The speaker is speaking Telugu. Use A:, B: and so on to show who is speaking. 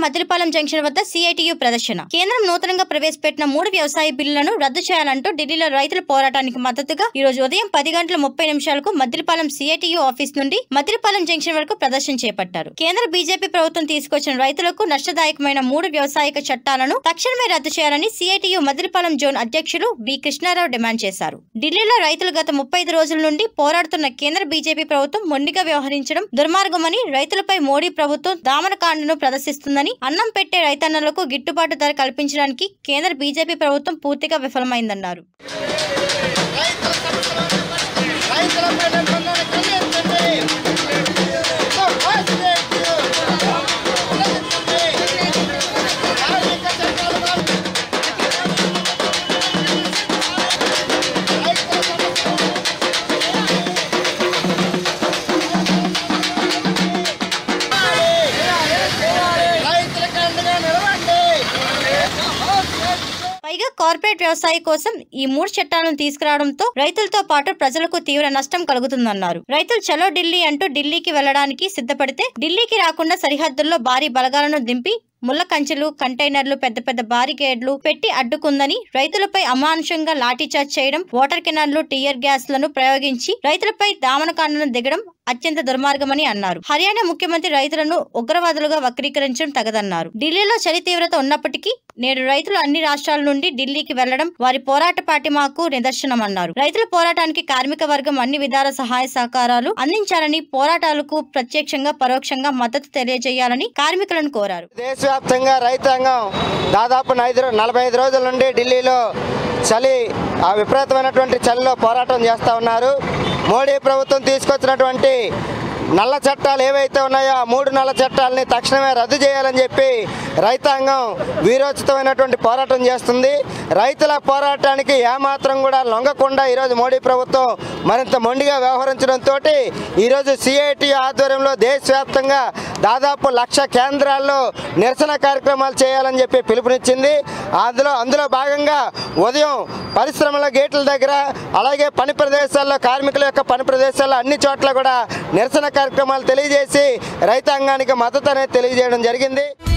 A: మద్దిలపాలెం జంక్షన్ వద్ద సిఐటియు ప్రదర్శన కేంద్రం నూతనంగా ప్రవేశపెట్టిన మూడు వ్యవసాయ బిల్లులను రద్దు చేయాలంటూ ఢిల్లీలో రైతుల పోరాటానికి మద్దతుగా ఈ రోజు ఉదయం పది గంటల ముప్పై నిమిషాలకు మద్దిలపాలెం సిఐటియు ఆఫీస్ నుండి మద్దిలపాలెం జంక్షన్ వరకు ప్రదర్శన చేపట్టారు కేంద్ర బీజేపీ ప్రభుత్వం తీసుకొచ్చిన రైతులకు నష్టదాయకమైన మూడు వ్యవసాయక చట్టాలను తక్షణమే రద్దు చేయాలని సిఐటియు మద్దిలపాలెం జోన్ అధ్యక్షులు బి కృష్ణారావు డిమాండ్ చేశారు ఢిల్లీలో రైతులు గత ముప్పై ఐదు రోజుల నుండి పోరాడుతున్న కేంద్ర బీజేపీ ప్రభుత్వం మొండిగా వ్యవహరించడం దుర్మార్గమని రైతులపై మోడీ ప్రభుత్వం దామనకాండను ప్రదర్శిస్తుందని అన్నం పెట్టే రైతన్నలకు గిట్టుబాటు ధర కల్పించడానికి కేంద్ర బీజేపీ ప్రభుత్వం పూర్తిగా విఫలమైందన్నారు
B: రైతులపై నిర్బంధాన్ని ఖండించండి. తప్పనిసరి కార్మిక చట్టాలు మార్చండి. రైతుల సమస్యలు రైతులకు అండగా నిలవండి
A: పైగా కార్పొరేట్ వ్యవసాయ కోసం ఈ మూడు చట్టాలను తీసుకురావడంతో రైతులతో పాటు ప్రజలకు తీవ్ర నష్టం కలుగుతుందన్నారు రైతులు చలో ఢిల్లీ అంటూ ఢిల్లీకి వెళ్లడానికి సిద్ధపడితే ఢిల్లీకి రాకుండా సరిహద్దుల్లో భారీ బలగాలను దింపి ముళ్ళ కంచెలు కంటైనర్లు పెద్ద పెద్ద బారికేడ్లు పెట్టి అడ్డుకుందని రైతులపై అమానుషంగా లాఠీచార్జ్ చేయడం వాటర్ కెనాల్లు టీయర్ గ్యాస్లను ప్రయోగించి రైతులపై దామనకాండను దిగడం అత్యంత దుర్మార్గమని అన్నారు హర్యానా ముఖ్యమంత్రి రైతులను ఉగ్రవాదులుగా వక్రీకరించడం తగదన్నారు ఢిల్లీలో చలి తీవ్రత ఉన్నప్పటికీ నేడు రైతులు అన్ని రాష్ట్రాల నుండి ఢిల్లీకి వెళ్లడం వారి పోరాట పాటిమాకు నిదర్శనమన్నారు రైతుల పోరాటానికి కార్మిక వర్గం అన్ని విధాల సహాయ సహకారాలు అందించాలని పోరాటాలకు ప్రత్యక్షంగా పరోక్షంగా మద్దతు తెలియజేయాలని కార్మికులను కోరారు
B: దేశవ్యాప్తంగా రైతాంగం దాదాపు ఐదు నలభై ఐదు రోజుల నుండి ఢిల్లీలో చలి ఆ విపరీతమైనటువంటి చలిలో పోరాటం చేస్తూ ఉన్నారు మోడీ ప్రభుత్వం తీసుకొచ్చినటువంటి నల్ల చట్టాలు ఏవైతే ఉన్నాయో ఆ మూడు నల్ల చట్టాలని తక్షణమే రద్దు చేయాలని చెప్పి రైతాంగం వీరోచితమైనటువంటి పోరాటం చేస్తుంది రైతుల పోరాటానికి ఏమాత్రం కూడా లొంగకుండా ఈరోజు మోడీ ప్రభుత్వం మరింత మొండిగా వ్యవహరించడంతో ఈరోజు సిఐటి ఆధ్వర్యంలో దేశవ్యాప్తంగా దాదాపు లక్ష కేంద్రాల్లో నిరసన కార్యక్రమాలు చేయాలని చెప్పి పిలుపునిచ్చింది అందులో అందులో భాగంగా ఉదయం పరిశ్రమల గేట్ల దగ్గర అలాగే పని ప్రదేశాల్లో కార్మికుల యొక్క పని ప్రదేశాల్లో అన్ని చోట్ల కూడా నిరసన కార్యక్రమాలు తెలియజేసి రైతాంగానికి మద్దతు అనేది తెలియజేయడం జరిగింది